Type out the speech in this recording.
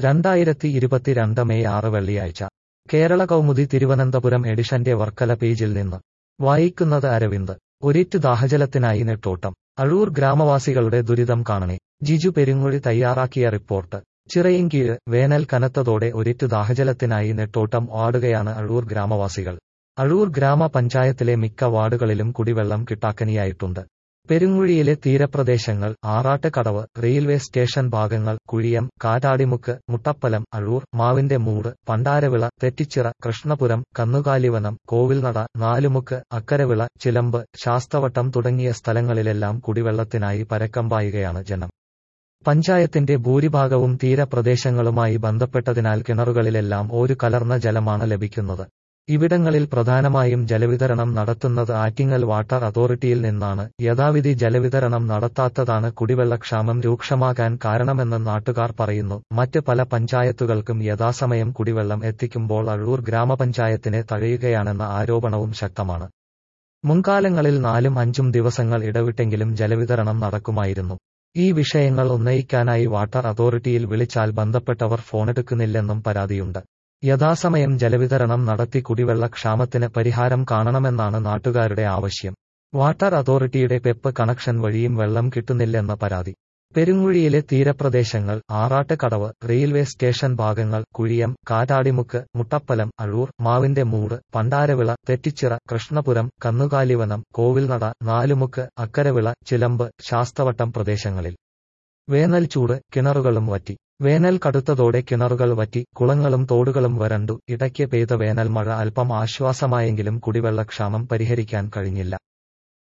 രണ്ടായിരത്തി ഇരുപത്തിരണ്ട് മെയ് ആറ് വെള്ളിയാഴ്ച കേരള കൗമുദി തിരുവനന്തപുരം എഡിഷന്റെ വർക്കല പേജിൽ നിന്ന് വായിക്കുന്നത് അരവിന്ദ് ഒരിറ്റു ദാഹജലത്തിനായി നെട്ടോട്ടം അഴൂർ ഗ്രാമവാസികളുടെ ദുരിതം കാണണേ ജിജു പെരുങ്ങുഴി തയ്യാറാക്കിയ റിപ്പോർട്ട് ചിറയിൻകീഴ് വേനൽ കനത്തതോടെ ഒരിറ്റു ദാഹജലത്തിനായി നെട്ടോട്ടം ഓടുകയാണ് അഴൂർ ഗ്രാമവാസികൾ അഴൂർ ഗ്രാമപഞ്ചായത്തിലെ മിക്ക വാർഡുകളിലും കുടിവെള്ളം കിട്ടാക്കനിയായിട്ടുണ്ട് പെരുങ്ങുഴിയിലെ തീരപ്രദേശങ്ങൾ ആറാട്ടുകടവ് റെയിൽവേ സ്റ്റേഷൻ ഭാഗങ്ങൾ കുഴിയം കാറ്റാടിമുക്ക് മുട്ടപ്പലം അഴൂർ മാവിന്റെ മൂട് പണ്ടാരവിള തെറ്റിച്ചിറ കൃഷ്ണപുരം കന്നുകാലിവനം കോവിൽനട നാലുമുക്ക് അക്കരവിള ചിലമ്പ് ശാസ്തവട്ടം തുടങ്ങിയ സ്ഥലങ്ങളിലെല്ലാം കുടിവെള്ളത്തിനായി പരക്കമ്പായുകയാണ് ജനം പഞ്ചായത്തിന്റെ ഭൂരിഭാഗവും തീരപ്രദേശങ്ങളുമായി ബന്ധപ്പെട്ടതിനാൽ കിണറുകളിലെല്ലാം ഒരു കലർന്ന ജലമാണ് ലഭിക്കുന്നത് ഇവിടങ്ങളിൽ പ്രധാനമായും ജലവിതരണം നടത്തുന്നത് ആറ്റിങ്ങൽ വാട്ടർ അതോറിറ്റിയിൽ നിന്നാണ് യഥാവിധി ജലവിതരണം നടത്താത്തതാണ് കുടിവെള്ളക്ഷാമം രൂക്ഷമാകാൻ കാരണമെന്ന് നാട്ടുകാർ പറയുന്നു മറ്റ് പല പഞ്ചായത്തുകൾക്കും യഥാസമയം കുടിവെള്ളം എത്തിക്കുമ്പോൾ അഴൂർ ഗ്രാമപഞ്ചായത്തിനെ തഴയുകയാണെന്ന ആരോപണവും ശക്തമാണ് മുൻകാലങ്ങളിൽ നാലും അഞ്ചും ദിവസങ്ങൾ ഇടവിട്ടെങ്കിലും ജലവിതരണം നടക്കുമായിരുന്നു ഈ വിഷയങ്ങൾ ഉന്നയിക്കാനായി വാട്ടർ അതോറിറ്റിയിൽ വിളിച്ചാൽ ബന്ധപ്പെട്ടവർ ഫോണെടുക്കുന്നില്ലെന്നും പരാതിയുണ്ട് യഥാസമയം ജലവിതരണം നടത്തി കുടിവെള്ള ക്ഷാമത്തിന് പരിഹാരം കാണണമെന്നാണ് നാട്ടുകാരുടെ ആവശ്യം വാട്ടർ അതോറിറ്റിയുടെ പെപ്പ് കണക്ഷൻ വഴിയും വെള്ളം കിട്ടുന്നില്ലെന്ന പരാതി പെരുങ്ങുഴിയിലെ തീരപ്രദേശങ്ങൾ ആറാട്ടുകടവ് റെയിൽവേ സ്റ്റേഷൻ ഭാഗങ്ങൾ കുഴിയം കാറ്റാടിമുക്ക് മുട്ടപ്പലം അഴൂർ മാവിന്റെ മൂട് പണ്ടാരവിള തെറ്റിച്ചിറ കൃഷ്ണപുരം കന്നുകാലിവനം കോവിൽനട നാലുമുക്ക് അക്കരവിള ചിലമ്പ് ശാസ്തവട്ടം പ്രദേശങ്ങളിൽ വേനൽ ചൂട് കിണറുകളും വറ്റി വേനൽ കടുത്തതോടെ കിണറുകൾ വറ്റി കുളങ്ങളും തോടുകളും വരണ്ടു ഇടയ്ക്ക് പെയ്ത വേനൽ മഴ അല്പം ആശ്വാസമായെങ്കിലും കുടിവെള്ളക്ഷാമം പരിഹരിക്കാൻ കഴിഞ്ഞില്ല